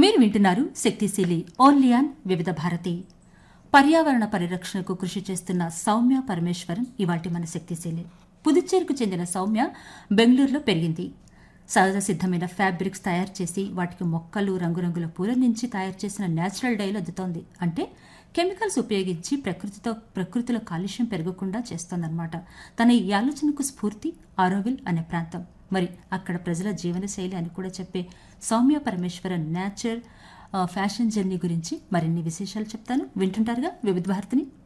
మీరు వింటున్నారు శక్తిశీలి ఓన్లియాన్ వివిధ భారతి పర్యావరణ పరిరక్షణకు కృషి చేస్తున్న సౌమ్య పరమేశ్వరన్ ఇవాటి మన శక్తిశీలి పుదుచ్చేరికి చెందిన సౌమ్య బెంగళూరులో పెరిగింది సహజ సిద్ధమైన ఫ్యాబ్రిక్స్ తయారు చేసి వాటికి మొక్కలు రంగురంగుల పూల నుంచి తయారు చేసిన నేచురల్ డైలు అద్దుతోంది అంటే కెమికల్స్ ఉపయోగించి ప్రకృతితో ప్రకృతిలో కాలుష్యం పెరగకుండా చేస్తోందన్నమాట తన ఈ ఆలోచనకు స్ఫూర్తి ఆరోవిల్ అనే ప్రాంతం మరి అక్కడ ప్రజల జీవనశైలి అని కూడా చెప్పే Soumya Parameswaran nature fashion journey గురించి మరిన్ని విశేషాలు చెప్తాను వింటుంటారుగా వివిధ భారతిని